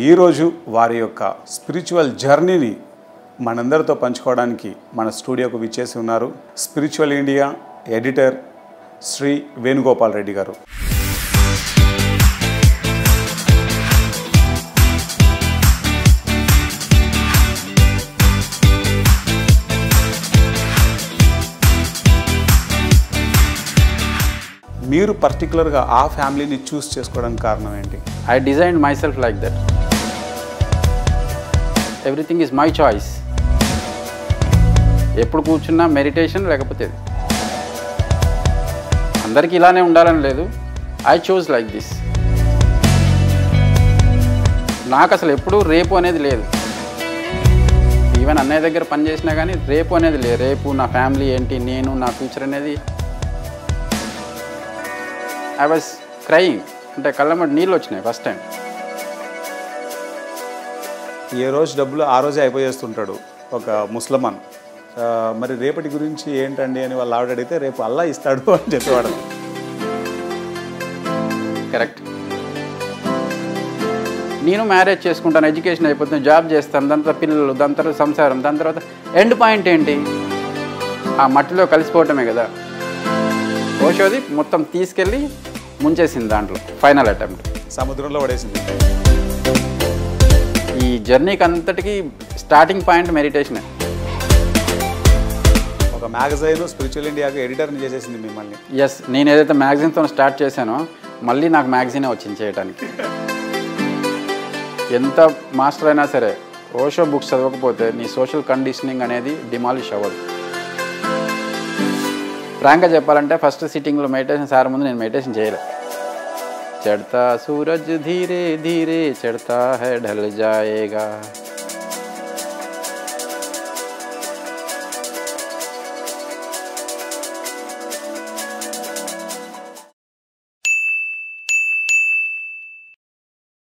ఈరోజు వారి యొక్క స్పిరిచువల్ జర్నీని మనందరితో పంచుకోవడానికి మన స్టూడియోకు విచ్చేసి ఉన్నారు spiritual India editor Shri Venugopal Reddy గారు మీరు పర్టికులర్గా ఆ ఫ్యామిలీని చూస్ చేసుకోవడానికి కారణం ఏంటి I designed myself like that. Everything is my choice. ఎప్పుడు కూర్చున్నా మెడిటేషన్ లేకపోతే ఇది. అందరికీ ఇలానే ఉండాలని లేదు ఐ చూస్ లైక్ దిస్ నాకు అసలు ఎప్పుడూ రేపు అనేది లేదు ఈవెన్ అన్నయ్య దగ్గర పని చేసినా కానీ రేపు అనేది లేదు రేపు నా ఫ్యామిలీ ఏంటి నేను నా ఫ్యూచర్ అనేది ఐ వాజ్ క్రయింగ్ అంటే కళ్ళమ్మటి నీళ్ళు వచ్చినాయి ఫస్ట్ టైం ఏ రోజు డబ్బులు ఆ రోజే అయిపోయేస్తుంటాడు ఒక ముస్లమాన్ ఆ, మరి రేపటి గురించి ఏంటండి అని వాళ్ళు ఆవిడ అడిగితే రేపు అల్లా ఇస్తాడు అని చెప్పేవాడు కరెక్ట్ నేను మ్యారేజ్ చేసుకుంటాను ఎడ్యుకేషన్ అయిపోతుంది జాబ్ చేస్తాను దాని తర్వాత పిల్లలు దాని తర్వాత సంసారం దాని తర్వాత ఎండ్ పాయింట్ ఏంటి ఆ మట్టిలో కలిసిపోవటమే కదా ఓషోది మొత్తం తీసుకెళ్ళి ముంచేసింది దాంట్లో ఫైనల్ అటెంప్ట్ సముద్రంలో పడేసింది ఈ జర్నీకి అంతటికి స్టార్టింగ్ పాయింట్ మెడిటేషనే ఒక మ్యాగజైన్ స్పిరిచువల్ ఇండియాకు ఎడిటర్ని చేసేసింది మిమ్మల్ని ఎస్ నేను ఏదైతే మ్యాగజైన్తో స్టార్ట్ చేశానో మళ్ళీ నాకు మ్యాగజైనే వచ్చింది చేయడానికి ఎంత మాస్టర్ అయినా సరే ఓషో బుక్స్ చదవకపోతే నీ సోషల్ కండిషనింగ్ అనేది డిమాలిష్ అవ్వదు ఫ్రాంక్గా చెప్పాలంటే ఫస్ట్ సిట్టింగ్లో మెడిటేషన్ సార్ ముందు నేను మెడిటేషన్ చేయలే చढ़ता सूरज धीरे धीरे चढ़ता है ढल जाएगा